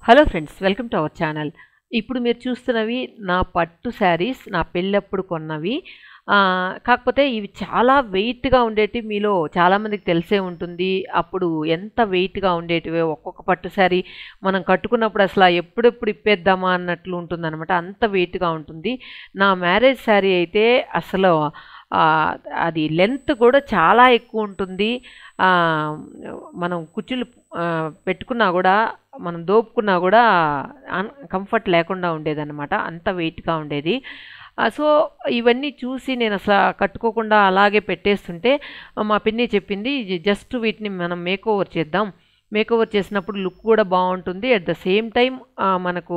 hello friends welcome to our channel ఇప్పుడు మీరు చూస్తున్నవి నా పట్టు శారీస్ నా పెళ్ళప్పుడు కొన్నవి ఆ, కాకపోతే ఇవి చాలా వెయిట్గా ఉండేటివి మీలో చాలామందికి తెలిసే ఉంటుంది అప్పుడు ఎంత వెయిట్గా ఉండేటివో ఒక్కొక్క పట్టు శారీ మనం కట్టుకున్నప్పుడు అసలు ఎప్పుడెప్పుడు ఇప్పేద్దామా అన్నట్లు ఉంటుందన్నమాట అంత వెయిట్గా ఉంటుంది నా మ్యారేజ్ శారీ అయితే అసలు ఆ, అది లెంత్ కూడా చాలా ఎక్కువ ఉంటుంది ఆ, మనం కుచ్చులు ఆ, పెట్టుకున్నా కూడా మనం దోపుకున్నా కూడా అన్ కంఫర్ట్ లేకుండా ఉండేదన్నమాట అంత వెయిట్గా ఉండేది ఆ, సో ఇవన్నీ చూసి నేను అసలు కట్టుకోకుండా అలాగే పెట్టేస్తుంటే ఆ, మా పిన్ని చెప్పింది జస్ట్ వీటిని మనం మేక్ ఓవర్ చేద్దాం మేక్ ఓవర్ చేసినప్పుడు లుక్ కూడా బాగుంటుంది అట్ ద సేమ్ టైం మనకు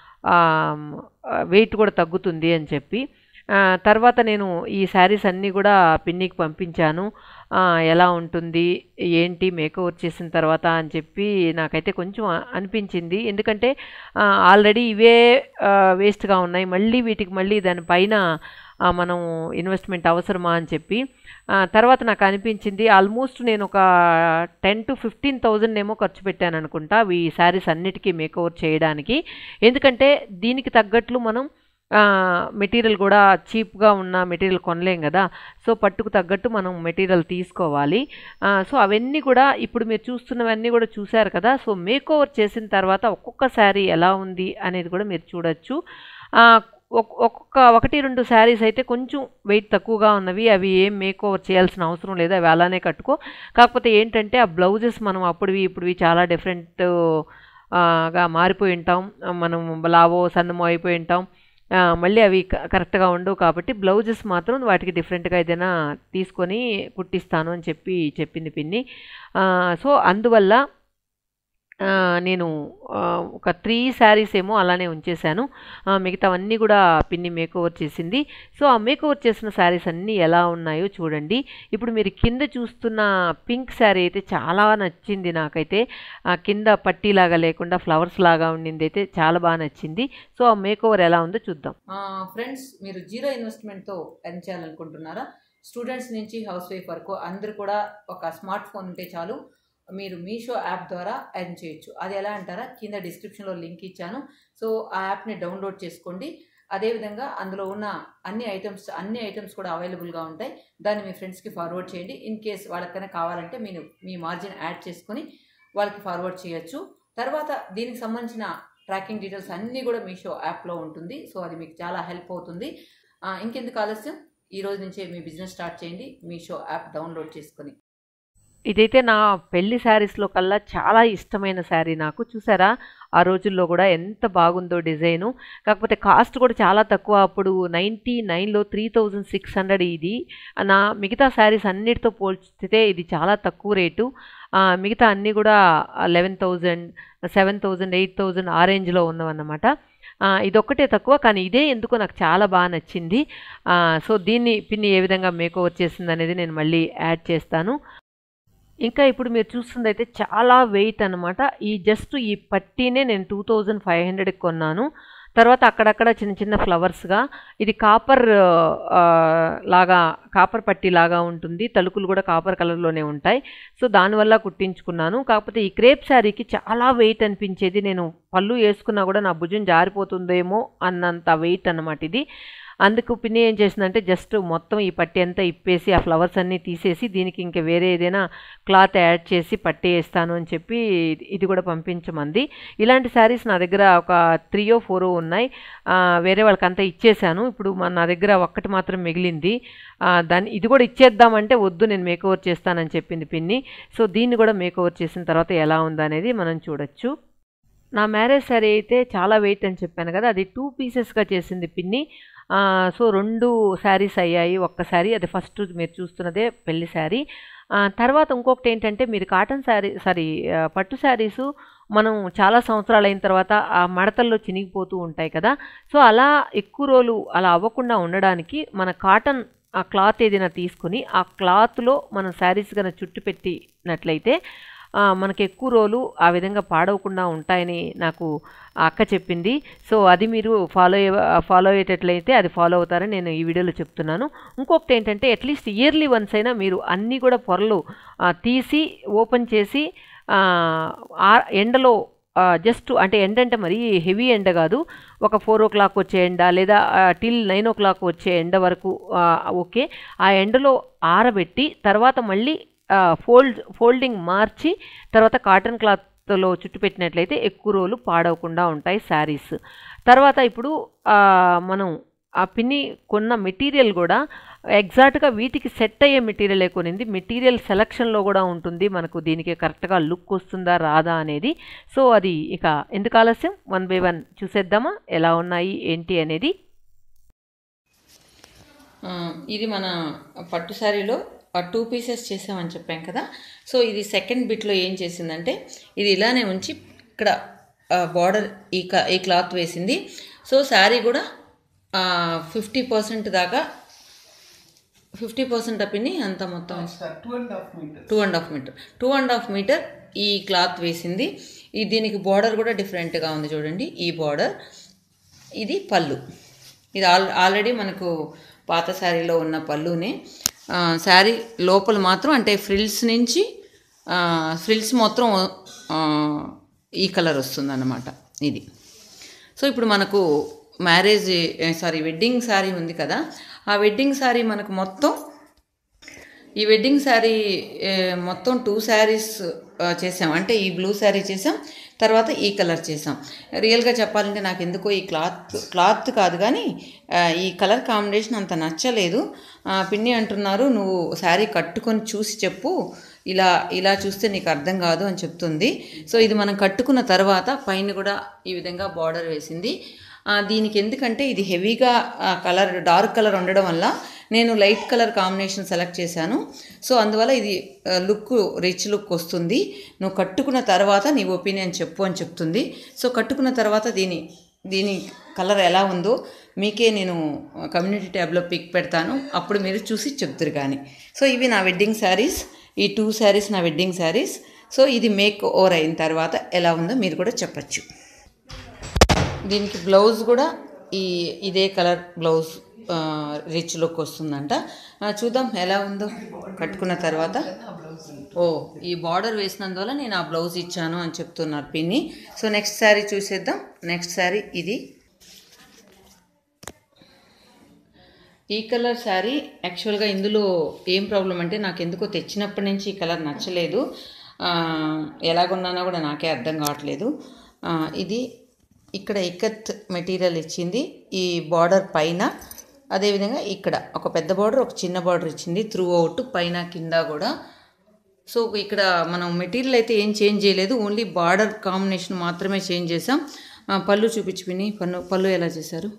వెయిట్ కూడా తగ్గుతుంది అని చెప్పి ఆ, తర్వాత నేను ఈ శారీస్ అన్నీ కూడా పిన్నికి పంపించాను ఆ, ఎలా ఉంటుంది ఏంటి మేకఓవర్ చేసిన తర్వాత అని చెప్పి నాకైతే కొంచెం అ- అనిపించింది ఎందుకంటే ఆల్రెడీ ఇవే వేస్ట్గా ఉన్నాయి మళ్ళీ వీటికి మళ్ళీ దానిపైన ఆ, మనం ఇన్వెస్ట్మెంట్ అవసరమా అని చెప్పి ఆ, తర్వాత నాకు అనిపించింది ఆల్మోస్ట్ నేను ఒక టెన్ టు ఫిఫ్టీన్ థౌజండ్ ఏమో ఖర్చు పెట్టాను అనుకుంటా ఈ శారీస్ అన్నిటికీ మేకఓవర్ చేయడానికి ఎందుకంటే దీనికి తగ్గట్లు మనం మెటీరియల్ కూడా చీప్గా ఉన్న మెటీరియల్ కొనలేం కదా సో పట్టుకు తగ్గట్టు మనం మెటీరియల్ తీసుకోవాలి ఆ, సో అవన్నీ కూడా ఇప్పుడు మీరు చూస్తున్నవన్నీ కూడా చూశారు కదా సో మేక్ ఓవర్ చేసిన తర్వాత ఒక్కొక్క శారీ ఎలా ఉంది అనేది కూడా మీరు చూడొచ్చు ఆ, ఒక్- ఒక్కొక్క ఒకటి రెండు శారీస్ అయితే కొంచెం వెయిట్ తక్కువగా ఉన్నవి అవి ఏం మేక్ ఓవర్ చేయాల్సిన అవసరం లేదు అవి అలానే కట్టుకో కాకపోతే ఏంటంటే ఆ బ్లౌజెస్ మనం అప్పుడువి ఇప్పుడువి చాలా డిఫరెంట్ గా మారిపోయి ఉంటాం మనం లావో సన్నమో అయిపోయి ఉంటాం ఆ, మళ్ళీ అవి క- కరెక్ట్గా ఉండవు కాబట్టి బ్లౌజెస్ మాత్రం వాటికి డిఫరెంట్గా ఏదైనా తీసుకొని కుట్టిస్తాను అని చెప్పి చెప్పింది పిన్ని ఆ, సో అందువల్ల ఆ, నేను ఆ, ఒక త్రీ శారీస్ ఏమో అలానే ఉంచేశాను ఆ, మిగతావన్నీ కూడా పిన్ని మేకోవర్ చేసింది సో ఆ మేకోవర్ చేసిన శారీస్ అన్నీ ఎలా ఉన్నాయో చూడండి ఇప్పుడు మీరు కింద చూస్తున్న పింక్ శారీ అయితే చాలా నచ్చింది నాకైతే ఆ, కింద పట్టీలాగా లేకుండా ఫ్లవర్స్ లాగా ఉండింది అయితే చాలా బాగా నచ్చింది సో ఆ మేకోవర్ ఎలా ఉందో చూద్దాం ఫ్రెండ్స్ మీరు జీరో ఇన్వెస్ట్మెంట్తో ఎర్న్ చేయాలనుకుంటున్నారా స్టూడెంట్స్ నుంచి హౌస్ వైఫ్ వరకు అందరూ కూడా ఒక స్మార్ట్ ఫోన్ ఉంటే చాలు మీరు మీషో యాప్ ద్వారా ఎర్న్ చేయొచ్చు అది ఎలా అంటారా కింద డిస్క్రిప్షన్లో లింక్ ఇచ్చాను సో ఆ యాప్ని డౌన్లోడ్ చేసుకోండి అదేవిధంగా అందులో ఉన్న అన్ని ఐటమ్స్ అన్ని ఐటమ్స్ కూడా అవైలబుల్గా ఉంటాయి దాన్ని మీ ఫ్రెండ్స్కి ఫార్వర్డ్ చేయండి ఇన్ కేస్ వాళ్ళకైనా కావాలంటే మీరు మీ మార్జిన్ యాడ్ చేసుకొని వాళ్ళకి ఫార్వర్డ్ చేయొచ్చు తర్వాత దీనికి సంబంధించిన ట్రాకింగ్ డీటెయిల్స్ అన్నీ కూడా మీషో యాప్లో ఉంటుంది సో అది మీకు చాలా హెల్ప్ అవుతుంది ఆ, ఇంకెందుకు ఆలస్యం ఈ రోజు నుంచే మీ బిజినెస్ స్టార్ట్ చేయండి మీషో యాప్ డౌన్లోడ్ చేసుకొని ఇదైతే నా పెళ్లి శారీస్లో కల్లా చాలా ఇష్టమైన శారీ నాకు చూసారా ఆ రోజుల్లో కూడా ఎంత బాగుందో డిజైను కాకపోతే కాస్ట్ కూడా చాలా తక్కువ అప్పుడు నైంటీ నైన్లో త్రీ థౌజండ్ సిక్స్ హండ్రెడ్ ఇది నా మిగతా శారీస్ అన్నిటితో పోల్చితే ఇది చాలా తక్కువ రేటు ఆ, మిగతా అన్నీ కూడా eleven thousand seven thousand eight thousand ఆ రేంజ్లో ఉన్నవన్నమాట ఆ, ఇదొక్కటే తక్కువ కానీ ఇదే ఎందుకో నాకు చాలా బాగా నచ్చింది ఆ, సో దీన్ని పిన్ని ఏ విధంగా మేకోవర్ చేసింది అనేది నేను మళ్ళీ యాడ్ చేస్తాను ఇంకా ఇప్పుడు మీరు చూస్తుంది అయితే చాలా వెయిట్ అనమాట ఈ జస్ట్ ఈ పట్టీనే నేను టూ థౌజండ్ ఫైవ్ హండ్రెడ్కి కొన్నాను తర్వాత అక్కడక్కడ చిన్న చిన్న ఫ్లవర్స్గా ఇది కాపర్ ఆ, లాగా కాపర్ పట్టీ లాగా ఉంటుంది తలుకులు కూడా కాపర్ కలర్లోనే ఉంటాయి సో దానివల్ల కుట్టించుకున్నాను కాకపోతే ఈ క్రేప్ శారీకి చాలా వెయిట్ అనిపించేది నేను పళ్ళు వేసుకున్నా కూడా నా భుజం జారిపోతుందేమో అన్నంత వెయిట్ అన్నమాట ఇది అందుకు పిన్ని ఏం చేసిందంటే జస్ట్ మొత్తం ఈ పట్టి అంతా ఇప్పేసి ఆ ఫ్లవర్స్ అన్నీ తీసేసి దీనికి ఇంక వేరే ఏదైనా క్లాత్ యాడ్ చేసి పట్టి వేస్తాను అని చెప్పి ఇది- ఇది కూడా పంపించమంది ఇలాంటి శారీస్ నా దగ్గర ఒక త్రీయో ఫోరో ఉన్నాయి ఆ, వేరే వాళ్ళకి అంతా ఇచ్చేసాను ఇప్పుడు మన నా దగ్గర ఒక్కటి మాత్రం మిగిలింది ఆ, దాన్ని ఇది కూడా ఇచ్చేద్దామంటే వద్దు నేను మేకఓవర్ చేస్తానని చెప్పింది పిన్ని సో దీన్ని కూడా మేకఓవర్ చేసిన తర్వాత ఎలా ఉందనేది మనం చూడొచ్చు నా మ్యారేజ్ శారీ అయితే చాలా వెయిట్ అని చెప్పాను కదా అది టూ పీసెస్గా చేసింది పిన్ని ఆ, సో రెండు శారీస్ అయ్యాయి ఒక్క శారీ అది ఫస్ట్ మీరు చూస్తున్నదే పెళ్లి శారీ ఆ, తర్వాత ఇంకొకటి ఏంటంటే మీరు కాటన్ శారీ సారీ ఆ, పట్టు శారీసు మనం చాలా సంవత్సరాలు అయిన తర్వాత ఆ మడతల్లో చినిగిపోతూ ఉంటాయి కదా సో అలా ఎక్కువ రోజులు అలా అవ్వకుండా ఉండడానికి మన కాటన్ ఆ క్లాత్ ఏదైనా తీసుకుని ఆ క్లాత్లో మనం శారీస్ కనుక చుట్టు పెట్టినట్లయితే ఆ, మనకి ఎక్కువ రోజులు ఆ విధంగా పాడవకుండా ఉంటాయని నాకు ఆ అక్క చెప్పింది సో అది మీరు ఫాలో ఫాలో అయ్యేటట్లయితే అది ఫాలో అవుతారని నేను ఈ వీడియోలో చెప్తున్నాను ఇంకొకటి ఏంటంటే అట్లీస్ట్ ఇయర్లీ వన్స్ అయినా మీరు అన్నీ కూడా పొరలు ఆ, తీసి ఓపెన్ చేసి ఆ, ఆ- ఎండలో జస్ట్ అంటే ఎండ అంటే మరీ హెవీ ఎండ కాదు ఒక ఫోర్ ఓ క్లాక్ వచ్చే ఎండ లేదా టిల్ నైన్ ఓ క్లాక్ వచ్చే ఎండ వరకు ఆ, ఓకే ఆ ఎండలో ఆరబెట్టి తర్వాత మళ్ళీ ఫోల్డ్ ఫోల్డింగ్ మార్చి తర్వాత కాటన్ క్లాత్లో చుట్టుపెట్టినట్లయితే ఎక్కువ రోజులు పాడవకుండా ఉంటాయి శారీస్ తర్వాత ఇప్పుడు ఆ, మనం ఆ పిన్ని కొన్న మెటీరియల్ కూడా ఎగ్జాక్ట్గా వీటికి సెట్ అయ్యే మెటీరియలే కొనింది మెటీరియల్ సెలక్షన్లో కూడా ఉంటుంది మనకు దీనికి కరెక్ట్గా లుక్ వస్తుందా రాదా అనేది సో అది ఇక ఎందుకు ఆలస్యం వన్ బై వన్ చూసేద్దామా ఎలా ఉన్నాయి ఏంటి అనేది ఆ, ఇది మన పట్టు శారీలో టూ పీసెస్ చేసామని చెప్పాం కదా సో ఇది సెకండ్ బిట్లో ఏం చేసిందంటే ఇది ఇలానే ఉంచి ఇక్కడ బార్డర్ ఈ క ఈ క్లాత్ వేసింది సో శారీ కూడా ఫిఫ్టీ పర్సెంట్ దాకా ఫిఫ్టీ పర్సెంట్ అప్పిని అంత మొత్తం two and half meter two and half meter two and half meter ఈ క్లాత్ వేసింది ఈ దీనికి బార్డర్ కూడా డిఫరెంట్గా ఉంది చూడండి ఈ బార్డర్ ఇది పళ్ళు ఇది ఆల్ ఆల్రెడీ మనకు పాత శారీలో ఉన్న పళ్ళునే ఆ, శారీ లోపల మాత్రం అంటే ఫ్రిల్స్ నుంచి ఆ, ఫ్రిల్స్ మొత్తం ఆ, ఈ కలర్ వస్తుందన్నమాట ఇది సో ఇప్పుడు మనకు మ్యారేజ్ సారీ వెడ్డింగ్ శారీ ఉంది కదా ఆ వెడ్డింగ్ శారీ మనకు మొత్తం ఈ వెడ్డింగ్ శారీ ఏ, మొత్తం టూ శారీస్ ఆ, చేసాం అంటే ఈ బ్లూ శారీ చేసాం తర్వాత ఈ కలర్ చేసాం రియల్గా చెప్పాలంటే నాకు ఎందుకో ఈ క్లాత్ క్లాత్ కాదు కానీ ఆ, ఈ కలర్ కాంబినేషన్ అంత నచ్చలేదు ఆ, పిన్ని అంటున్నారు నువ్వు శారీ కట్టుకొని చూసి చెప్పు ఇలా ఇలా చూస్తే నీకు అర్థం కాదు అని చెప్తుంది సో ఇది మనం కట్టుకున్న తర్వాత పైన కూడా ఈ విధంగా బార్డర్ వేసింది ఆ, దీనికి ఎందుకంటే ఇది హెవీగా కలర్ డార్క్ కలర్ ఉండడం వల్ల నేను లైట్ కలర్ కాంబినేషన్ సెలెక్ట్ చేశాను సో అందువల్ల ఇది లుక్ రిచ్ లుక్ వస్తుంది నువ్వు కట్టుకున్న తర్వాత నీ ఒపీనియన్ చెప్పు అని చెప్తుంది సో కట్టుకున్న తర్వాత దీని దీని కలర్ ఎలా ఉందో మీకే నేను కమ్యూనిటీ ట్యాబ్లో పిక్ పెడతాను అప్పుడు మీరు చూసి చెప్తురు కానీ సో ఇవి నా వెడ్డింగ్ శారీస్ ఈ టూ శారీస్ నా వెడ్డింగ్ శారీస్ సో ఇది మేక్ ఓవర్ అయిన తర్వాత ఎలా ఉందో మీరు కూడా చెప్పచ్చు దీనికి బ్లౌజ్ కూడా ఈ ఇదే కలర్ బ్లౌజ్ ఆ, రిచ్ లుక్ వస్తుందంట ఆ, చూద్దాం ఎలా ఉందో కట్టుకున్న తర్వాత ఓ ఈ బార్డర్ వేసినందువల్ల నేను ఆ బ్లౌజ్ ఇచ్చాను అని చెప్తున్నారు పిన్ని సో నెక్స్ట్ శారీ చూసేద్దాం నెక్స్ట్ శారీ ఇది ఈ కలర్ శారీ యాక్చువల్గా ఇందులో ఏం ప్రాబ్లం అంటే నాకు ఎందుకో తెచ్చినప్పటి నుంచి ఈ కలర్ నచ్చలేదు ఆ, ఎలాగొన్నానో కూడా నాకే అర్థం కావట్లేదు ఆ, ఇది ఇక్కడ ఇక్కత్ మెటీరియల్ ఇచ్చింది ఈ బార్డర్ పైన అదేవిధంగా ఇక్కడ ఒక పెద్ద బార్డర్ ఒక చిన్న బార్డర్ ఇచ్చింది త్రూ అవుట్ పైన కింద కూడా సో ఇక్కడ మనం మెటీరియల్ అయితే ఏం చేంజ్ చేయలేదు ఓన్లీ బార్డర్ కాంబినేషన్ మాత్రమే చేంజ్ చేసాం ఆ, పళ్ళు చూపించి విని పన్ను పళ్ళు ఎలా చేశారు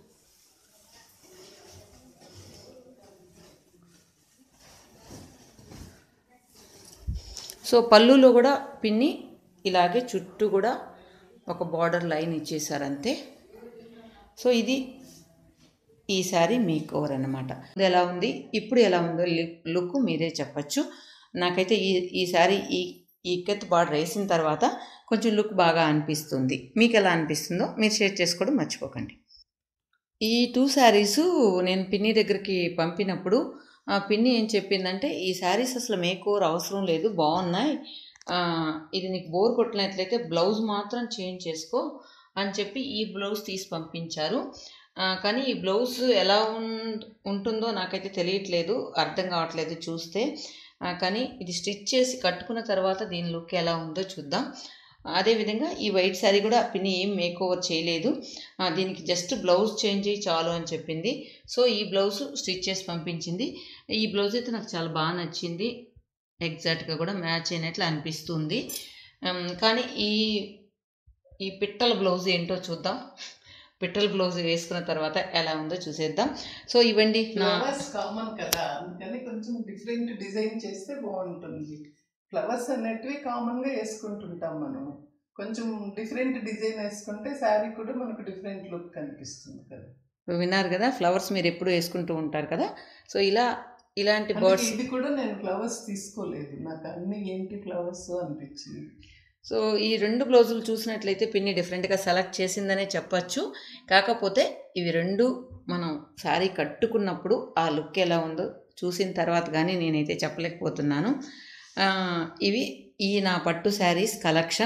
సో పళ్ళులో కూడా పిన్ని ఇలాగే చుట్టూ కూడా ఒక బార్డర్ లైన్ ఇచ్చేసారు అంతే సో ఇది ఈ శారీ మేక్ ఓవర్ అనమాట ఇది ఎలా ఉంది ఇప్పుడు ఎలా ఉందో లుక్ మీరే చెప్పచ్చు నాకైతే ఈ ఈ శారీ ఈ ఈ ఇక్కత్ బార్డర్ వేసిన తర్వాత కొంచెం లుక్ బాగా అనిపిస్తుంది మీకు ఎలా అనిపిస్తుందో మీరు షేర్ చేసుకోవడం మర్చిపోకండి ఈ టూ శారీస్ నేను పిన్ని దగ్గరికి పంపినప్పుడు ఆ పిన్ని ఏం చెప్పిందంటే ఈ శారీస్ అసలు మేక్ ఓవర్ అవసరం లేదు బాగున్నాయి ఆ, ఇది నీకు బోర్ కొట్టినట్లయితే బ్లౌజ్ మాత్రం చేంజ్ చేసుకో అని చెప్పి ఈ బ్లౌజ్ తీసి పంపించారు ఆ, కానీ ఈ బ్లౌజ్ ఎలా ఉం- ఉంటుందో నాకైతే తెలియట్లేదు అర్థం కావట్లేదు చూస్తే ఆ, కానీ ఇది స్టిచ్ చేసి కట్టుకున్న తర్వాత దీని లుక్ ఎలా ఉందో చూద్దాం అదేవిధంగా ఈ వైట్ శారీ కూడా పిన్ని ఏం మేక్ ఓవర్ చేయలేదు ఆ, దీనికి జస్ట్ బ్లౌజ్ చేంజ్ అయ్యి చాలు అని చెప్పింది సో ఈ బ్లౌజ్ స్టిచ్ చేసి పంపించింది ఈ బ్లౌజ్ అయితే నాకు చాలా బాగా నచ్చింది ఎగ్జాక్ట్గా కూడా మ్యాచ్ అయినట్లు అనిపిస్తుంది ఉమ్, కానీ ఈ ఈ పిట్టల బ్లౌజ్ ఏంటో చూద్దాం పిట్టల బ్లౌజ్ వేసుకున్న తర్వాత ఎలా ఉందో చూసేద్దాం సో ఇవ్వండి నా ఫ్లవర్స్ కామన్ కదా అందుకని కొంచెం డిఫరెంట్ డిజైన్ చేస్తే బాగుంటుంది ఫ్లవర్స్ అనేటివి కామన్ గా వేసుకుంటుంటాం మనం కొంచెం డిఫరెంట్ డిజైన్ వేసుకుంటే శారీ కూడా మనకు డిఫరెంట్ లుక్ కనిపిస్తుంది కదా విన్నారు కదా ఫ్లవర్స్ మీరు ఎప్పుడు వేసుకుంటూ ఉంటారు కదా సో ఇలా ఇలాంటి అందుకే బర్డ్స్ ఇది కూడా నేను ఫ్లవర్స్ తీసుకోలేదు నాకు అన్ని ఏంటి ఫ్లవర్స్ అనిపించింది సో ఈ రెండు బ్లౌజులు చూసినట్లయితే పిన్ని డిఫరెంట్గా సెలెక్ట్ చేసిందనే చెప్పచ్చు కాకపోతే ఇవి రెండు మనం శారీ కట్టుకున్నప్పుడు ఆ లుక్ ఎలా ఉందో చూసిన తర్వాత కానీ నేనైతే చెప్పలేకపోతున్నాను ఆ, ఇవి ఈ నా పట్టు శారీస్ కలెక్షన్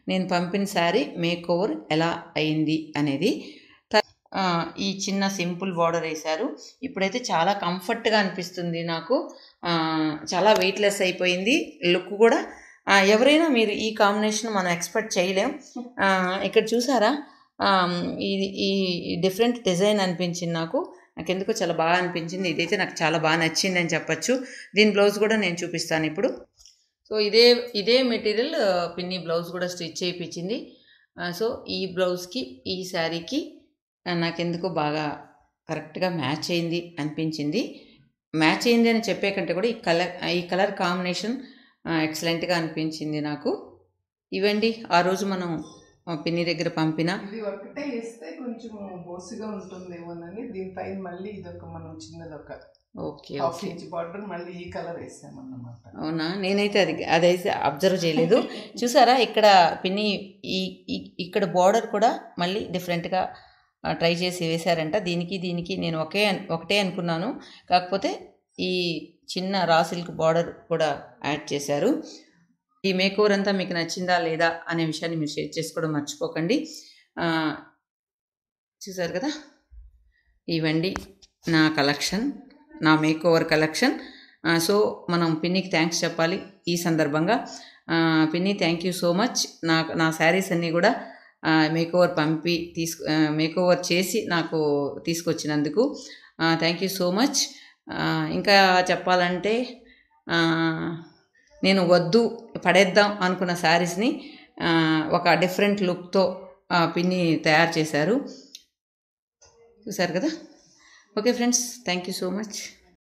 నేను పంపిన శారీ మేక్ ఓవర్ ఎలా అయింది అనేది త- ఆ, ఈ చిన్న సింపుల్ బార్డర్ వేశారు ఇప్పుడైతే చాలా కంఫర్ట్గా అనిపిస్తుంది నాకు ఆ, చాలా వెయిట్లెస్ అయిపోయింది లుక్ కూడా ఆ, ఎవరైనా మీరు ఈ కాంబినేషన్ మనం ఎక్స్పెక్ట్ చేయలేం ఆ, ఇక్కడ చూసారా ఆ, ఇది ఈ డిఫరెంట్ డిజైన్ అనిపించింది నాకు నాకు ఎందుకో చాలా బాగా అనిపించింది ఇదైతే నాకు చాలా బాగా నచ్చింది అని చెప్పచ్చు దీని బ్లౌజ్ కూడా నేను చూపిస్తాను ఇప్పుడు సో ఇదే ఇదే మెటీరియల్ పిన్ని బ్లౌజ్ కూడా స్టిచ్ చేయించింది సో ఈ బ్లౌజ్కి ఈ శారీకి నాకెందుకో బాగా కరెక్ట్గా మ్యాచ్ అయింది అనిపించింది మ్యాచ్ అయింది అని చెప్పే కంటే కూడా ఈ కలర్ ఈ కలర్ కాంబినేషన్ ఎక్సలెంట్గా అనిపించింది నాకు ఇవండి ఆ రోజు మనం ఆ, పిన్ని దగ్గర పంపిన ఇది ఒకటే వేస్తే కొంచెం బోసుగా ఉంటుందేమోనని దీనిపైన మళ్ళీ ఇదొక మనం చిన్నది ఒక okay half okay inch border మళ్ళీ ఈ కలర్ వేసామన్నమాట అవునా నేనైతే అది అదైతే అబ్జర్వ్ చేయలేదు చూసారా ఇక్కడ పిన్ని ఈ ఈ- ఇక్కడ బార్డర్ కూడా మళ్ళీ డిఫరెంట్గా ట్రై చేసి వేశారంట దీనికి దీనికి నేను ఒకే అన్- ఒకటే అనుకున్నాను కాకపోతే ఈ చిన్న రా సిల్క్ బార్డర్ కూడా యాడ్ చేశారు ఈ మేకోవర్ అంతా మీకు నచ్చిందా లేదా అనే విషయాన్ని మీరు షేర్ చేసుకోవడం మర్చిపోకండి ఆ, చూసారు కదా ఇవండి నా కలెక్షన్ నా మేక్ ఓవర్ కలెక్షన్ సో మనం పిన్నికి థ్యాంక్స్ చెప్పాలి ఈ సందర్భంగా ఆ, పిన్ని థ్యాంక్ యూ సో మచ్ నా నా శారీస్ అన్నీ కూడా మేక్ ఓవర్ పంపి తీసుకు మేక్ ఓవర్ చేసి నాకు తీసుకొచ్చినందుకు థ్యాంక్ యూ సో మచ్ ఇంకా చెప్పాలంటే ఆ, నేను వద్దు పడేద్దాం అనుకున్న శారీస్ని ఒక డిఫరెంట్ లుక్తో పిన్ని తయారు చేశారు చూసారు కదా okay friends thank you so much